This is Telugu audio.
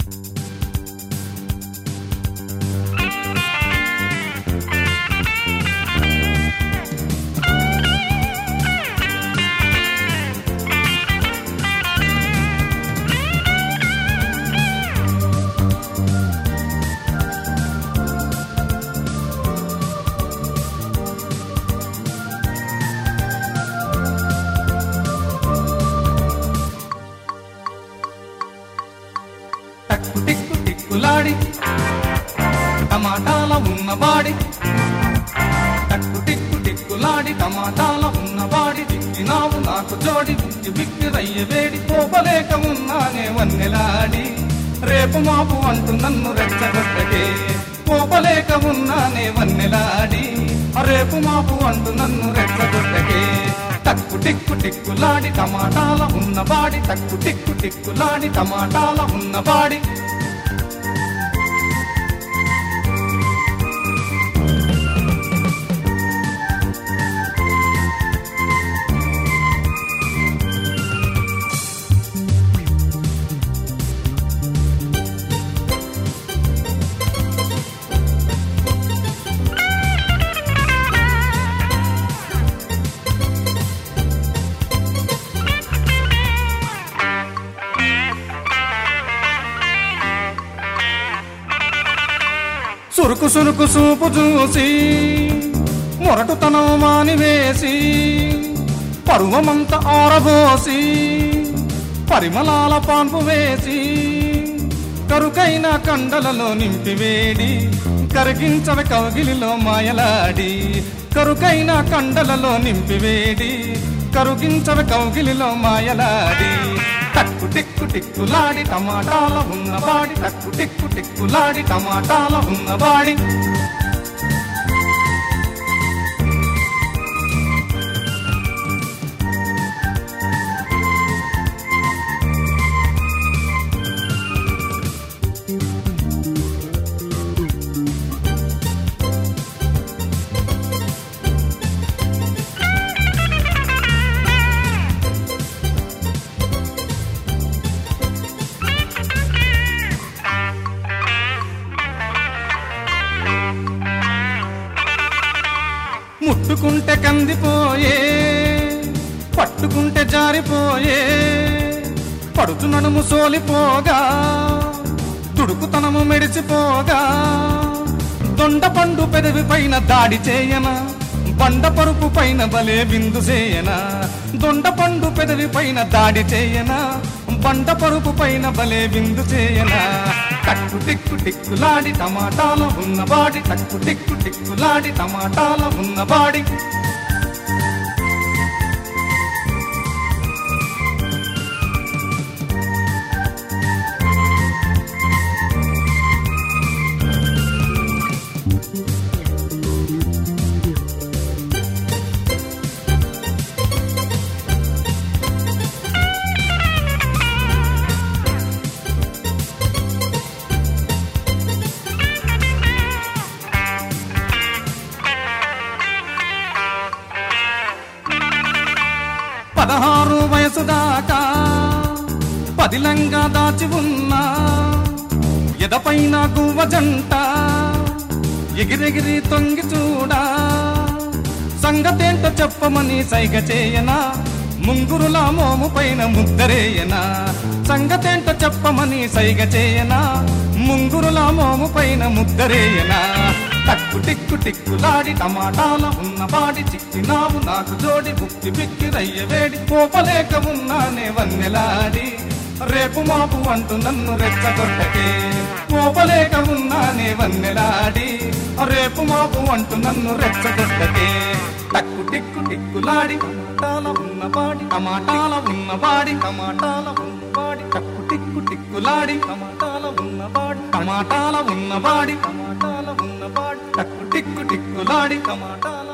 టక్కు టిక్కు టిక్కులాడి టమాటాల ఉన్నవాడి టక్కు టిక్కు టిక్కులాడి టమాటాల ఉన్నవాడి దిక్కినావు నాకు జోడి బిక్కి బిక్కి రయ్య వేడి కోపలేక ఉన్నానే వన్నెలాడి రేపు మాపు అంటూ నన్ను రెచ్చగొట్టకే కోపలేక ఉన్నానే వన్నెలాడి రేపు మాపు అంటూ నన్ను రెచ్చగొట్టకే టక్కు టిక్కు టిక్కులాడి టమాటాల ఉన్నవాడి టక్కు టిక్కు టిక్కులాడి టమాటాల ఉన్నవాడి సురుకు సురుకు సూపు చూసి మొరటుతనం మానివేసి పరువమంత ఆరబోసి పరిమళాల పాన్పు వేసి కరుకైన కండలలో నింపివేడి కరిగించవ కౌగిలిలో మాయలాడి కరుకైన కండలలో నింపివేడి కరుగించవ కౌగిలిలో మాయలాడి టక్కు టిక్కు టిక్కులాడి టమాటాల ఉన్నవాడి టక్కు టిక్కు టిక్కులాడి టమాటాల ఉన్నవాడి ముట్టుకుంటే కందిపోయే పట్టుకుంటే జారిపోయే పడుచు నడుము సోలిపోగా తుడుకుతనము మెడిసిపోగా దొండ పండు పెదవి పైన దాడి చేయనా బండ పరుపు పైన బలే విందు చేయనా దొండ పండు పెదవి పైన దాడి చేయనా బండ పరుపు పైన బలే విందు చేయనా టక్కు టిక్కు టిక్కులాడి టమాటాల ఉన్నవాడి టక్కు టిక్కు టిక్కులాడి టమాటాల ఉన్నవాడి పదహారు వయసు దాకా పదిలంగా దాచి ఉన్నా ఎదపైన గువ్వ జంట ఎగిరెగిరి తొంగి చూడా సంగతేంటో చెప్పమని సైగ చేయనా ముంగురుల మోము పైన ముద్దరేయనా సంగతేంటో చెప్పమని సైగ చేయనా ముంగురుల మోము పైన ముద్దరేయనా టక్కు టిక్కు టిక్కులాడి టమాటాల ఉన్నవాడి చిక్కినావు నాకు జోడి బుక్కి బిక్కి రయ్య వేడి కోపలేక ఉన్నానే వన్నెలాడి రేపు మాపు అంటూ నన్ను రెచ్చగొట్టకే కోపలేక ఉన్నానే వన్నెలాడి రేపు మాపు అంటూ నన్ను రెచ్చగొట్టకే టక్కు టిక్కు టిక్కులాడి టమాటాల ఉన్నవాడి టమాటాల ఉన్నవాడి టమాటాల ఉన్నవాడి టక్కు టిక్కు టిక్కులాడి టమాటాల ఉన్నవాడి టమాటాల ఉన్నవాడి టమాటాల ఉన్నవాడి టక్కు టిక్కు టిక్కులాడి టమాటాల